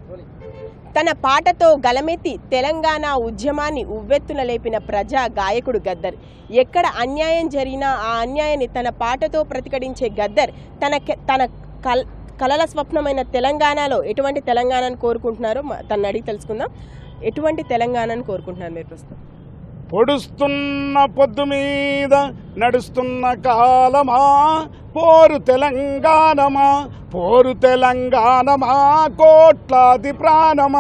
తన పాటతో గలమెత్తి తెలంగాణ ఉద్యమాన్ని ఉవ్వెత్తున లేపిన ప్రజా గాయకుడు గద్దర్ ఎక్కడ అన్యాయం జరిగినా ఆ అన్యాయాన్ని తన పాటతో ప్రతిఘటించే గద్దర్ తన కె- తన కల్ కలల స్వప్నమైన తెలంగాణలో ఎటువంటి తెలంగాణను కోరుకుంటున్నారో మ- తను అడిగి తెలుసుకుందాం ఎటువంటి తెలంగాణను కోరుకుంటున్నారు మీరు ప్రస్తుతం పొడుస్తున్న పొద్దు మీద నడుస్తున్న కాలమా పోరు తెలంగాణమా పోరు తెలంగాణమా కోట్లాది ప్రాణమా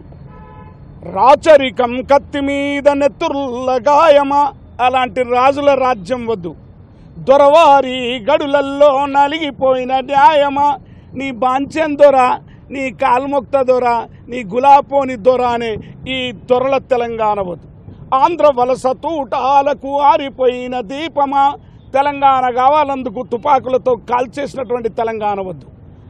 రాచరికం కత్తి మీద నెత్తుర్ల గాయమా అలాంటి రాజుల రాజ్యం వద్దు దొరవారి గడులల్లో నలిగిపోయిన న్యాయమా నీ బాంచెన్ దొర నీ కాల్మొక్త దొర నీ గులాపోని దొర అనే ఈ దొరల తెలంగాణ వద్దు ఆంధ్ర వలస తూటాలకు ఆరిపోయిన దీపమా తెలంగాణ కావాలందుకు తుపాకులతో కాల్చేసినటువంటి తెలంగాణ వద్దు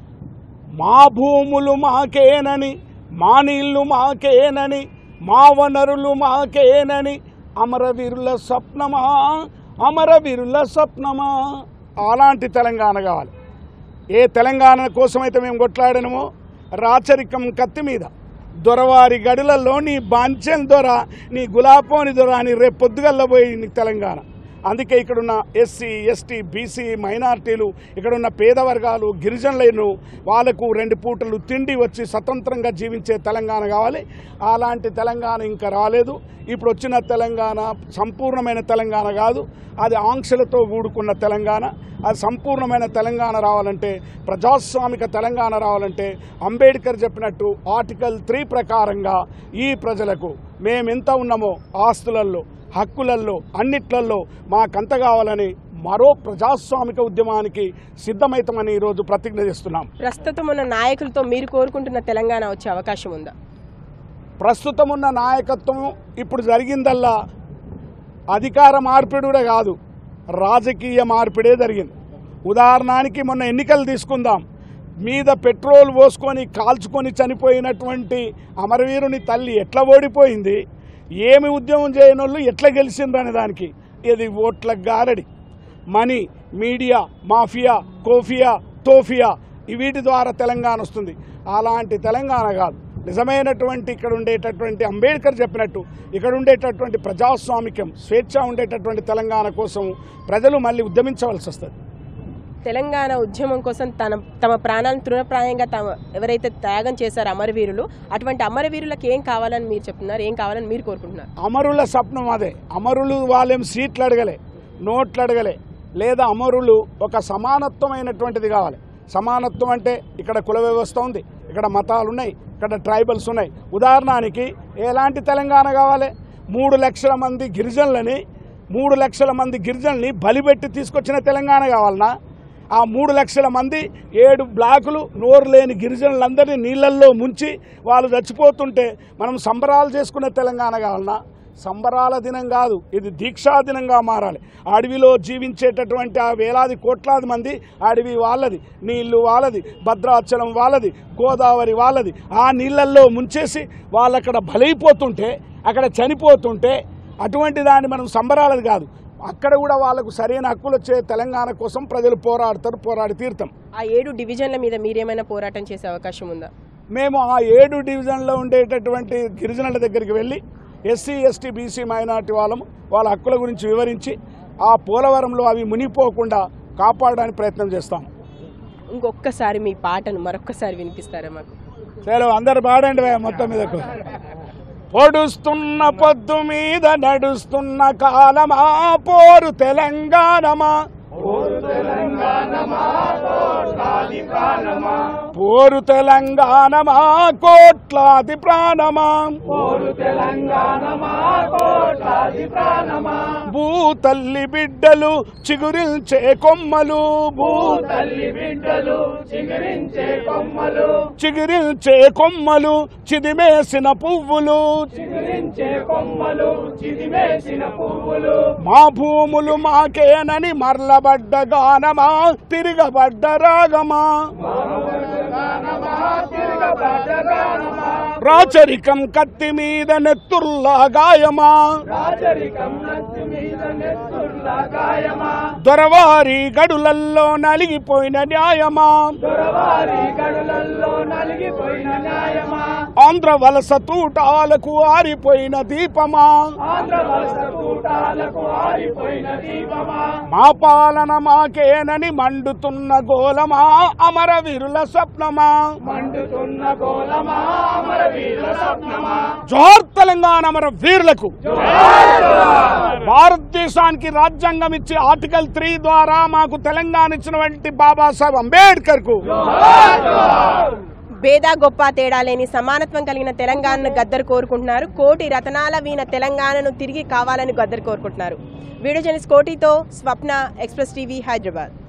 మా భూములు మాకేనని మా నీళ్లు మాకేనని మా వనరులు మాకేనని అమరవీరుల స్వప్నమా అమరవీరుల స్వప్నమా అలాంటి తెలంగాణ కావాలి ఏ తెలంగాణ కోసమైతే మేము కొట్లాడినమో రాచరికం కత్తి మీద దొరవారి గడులలో నీ బాంచెన్ దొర నీ గులాపోని దొర అని రేపు పొద్దుగల్ల పోయి నీ తెలంగాణ అందుకే ఇక్కడున్న ఎస్సీ ఎస్టీ బీసీ మైనార్టీలు ఇక్కడున్న పేద వర్గాలు గిరిజనులను వాళ్ళకు రెండు పూటలు తిండి వచ్చి స్వతంత్రంగా జీవించే తెలంగాణ కావాలి అలాంటి తెలంగాణ ఇంకా రాలేదు ఇప్పుడు వచ్చిన తెలంగాణ సంపూర్ణమైన తెలంగాణ కాదు అది ఆంక్షలతో కూడుకున్న తెలంగాణ అది సంపూర్ణమైన తెలంగాణ రావాలంటే ప్రజాస్వామిక తెలంగాణ రావాలంటే అంబేద్కర్ చెప్పినట్టు ఆర్టికల్ త్రీ ప్రకారంగా ఈ ప్రజలకు మేమెంత ఉన్నామో ఆస్తులల్లో హక్కులల్లో అన్నిట్లల్లో మాకంత కావాలని మరో ప్రజాస్వామిక ఉద్యమానికి సిద్ధమైతామని ఈరోజు ప్రతిజ్ఞ చేస్తున్నాం ప్రస్తుతం ఉన్న నాయకులతో మీరు కోరుకుంటున్న తెలంగాణ వచ్చే అవకాశం ఉందా ప్రస్తుతం ఉన్న నాయకత్వం ఇప్పుడు జరిగిందల్లా అధికార మార్పిడి కూడా కాదు రాజకీయ మార్పిడే జరిగింది ఉదాహరణకి మొన్న ఎన్నికలు తీసుకుందాం మీద పెట్రోల్ పోసుకొని కాల్చుకొని చనిపోయినటువంటి అమరవీరుని తల్లి ఎట్లా ఓడిపోయింది ఏమి ఉద్యమం చేయని వాళ్ళు ఎట్లా గెలిచిండ్రు అనే దానికి ఇది ఓట్ల గారడి మనీ మీడియా మాఫియా కోఫియా తోఫియా ఈ వీటి ద్వారా తెలంగాణ వస్తుంది అలాంటి తెలంగాణ కాదు నిజమైనటువంటి ఇక్కడ ఉండేటటువంటి అంబేద్కర్ చెప్పినట్టు ఇక్కడ ఉండేటటువంటి ప్రజాస్వామిక్యం స్వేచ్ఛ ఉండేటటువంటి తెలంగాణ కోసం ప్రజలు మళ్ళీ ఉద్యమించవలసి వస్తుంది తెలంగాణ ఉద్యమం కోసం తన తమ ప్రాణాలను తృణప్రాయంగా తమ ఎవరైతే త్యాగం చేశారో అమరవీరులు అటువంటి అమరవీరులకు ఏం కావాలని మీరు చెప్తున్నారు ఏం కావాలని మీరు కోరుకుంటున్నారు అమరుల స్వప్నం అదే అమరులు వాళ్ళేం సీట్లు అడగలే నోట్లు అడగలే లేదా అమరులు ఒక సమానత్వమైనటువంటిది కావాలి సమానత్వం అంటే ఇక్కడ కుల వ్యవస్థ ఉంది ఇక్కడ మతాలు ఉన్నాయి ఇక్కడ ట్రైబల్స్ ఉన్నాయి ఉదాహరణకి ఎలాంటి తెలంగాణ కావాలి మూడు లక్షల మంది గిరిజనులని మూడు లక్షల మంది గిరిజనుల్ని బలిపెట్టి తీసుకొచ్చిన తెలంగాణ కావాలనా ఆ మూడు లక్షల మంది ఏడు బ్లాకులు నోరు లేని గిరిజనులందరినీ నీళ్ళల్లో ముంచి వాళ్ళు చచ్చిపోతుంటే మనం సంబరాలు చేసుకునే తెలంగాణ కావాలన్నా సంబరాల దినం కాదు ఇది దీక్షా దినంగా మారాలి అడవిలో జీవించేటటువంటి ఆ వేలాది కోట్లాది మంది అడవి వాళ్ళది నీళ్లు వాళ్ళది భద్రాచలం వాళ్ళది గోదావరి వాళ్ళది ఆ నీళ్ళల్లో ముంచేసి వాళ్ళు అక్కడ బలైపోతుంటే అక్కడ చనిపోతుంటే అటువంటి దాన్ని మనం సంబరాలది కాదు అక్కడ కూడా వాళ్ళకు సరైన హక్కులు వచ్చే తెలంగాణ కోసం ప్రజలు పోరాడతారు పోరాడి తీరుతాం ఆ ఏడు డివిజన్ల మీద మీరేమైనా పోరాటం చేసే అవకాశం ఉందా మేము ఆ ఏడు డివిజన్లో ఉండేటటువంటి గిరిజనుల దగ్గరికి వెళ్ళి ఎస్సీ ఎస్టీ బీసీ మైనార్టీ వాళ్ళము వాళ్ళ హక్కుల గురించి వివరించి ఆ పోలవరంలో అవి మునిగిపోకుండా కాపాడడానికి ప్రయత్నం చేస్తాం ఇంకొక్కసారి మీ పాటను మరొక్కసారి వినిపిస్తారా మాకు సరే అందరు పాడండి భయ్యా మొత్తం మీదకు పొడుస్తున్న పొద్దు మీద నడుస్తున్న కాలమా పోరు తెలంగాణమా పోరు తెలంగాణమా కోట్లాది ప్రాణమా భూతల్లి బిడ్డలు చిగురిల్చే కొమ్మలు భూతల్లి బిడ్డలు చిగురించే కొమ్మలు చిగురిల్చే కొమ్మలు చిదిమేసిన పువ్వులు చిగురించే కొమ్మలు చిదిమేసిన పువ్వులు మా భూములు మాకేనని మరలబడ్డ గానమా తిరగబడ్డ రాగమా రాచరికం కత్తి మీద నెత్తుర్లా గాయమా రాచరికం మీద నెత్తుర్లా దొరవారి గడులల్లో నలిగిపోయిన న్యాయమా ఆంధ్ర వలస తూటాలకు ఆరిపోయిన దీపమా మా పాలన మాకేనని మండుతున్న గోలమా అమరవీరుల స్వప్నమా జోహర్ తెలంగాణ అమర వీరులకు భారతదేశానికి రాజ్యాంగం ఇచ్చి ఆర్టికల్ త్రీ ద్వారా మాకు తెలంగాణ ఇచ్చినటువంటి బాబాసాహెబ్ అంబేద్కర్ కు భేద గొప్ప తేడా లేని సమానత్వం కలిగిన తెలంగాణను గద్దరు కోరుకుంటున్నారు కోటి రతనాల వీణ తెలంగాణను తిరిగి కావాలని గద్దరు కోరుకుంటున్నారు వీడియో జర్నలిస్ట్ కోటితో స్వప్న ఎక్స్ప్రెస్ టీవీ హైదరాబాద్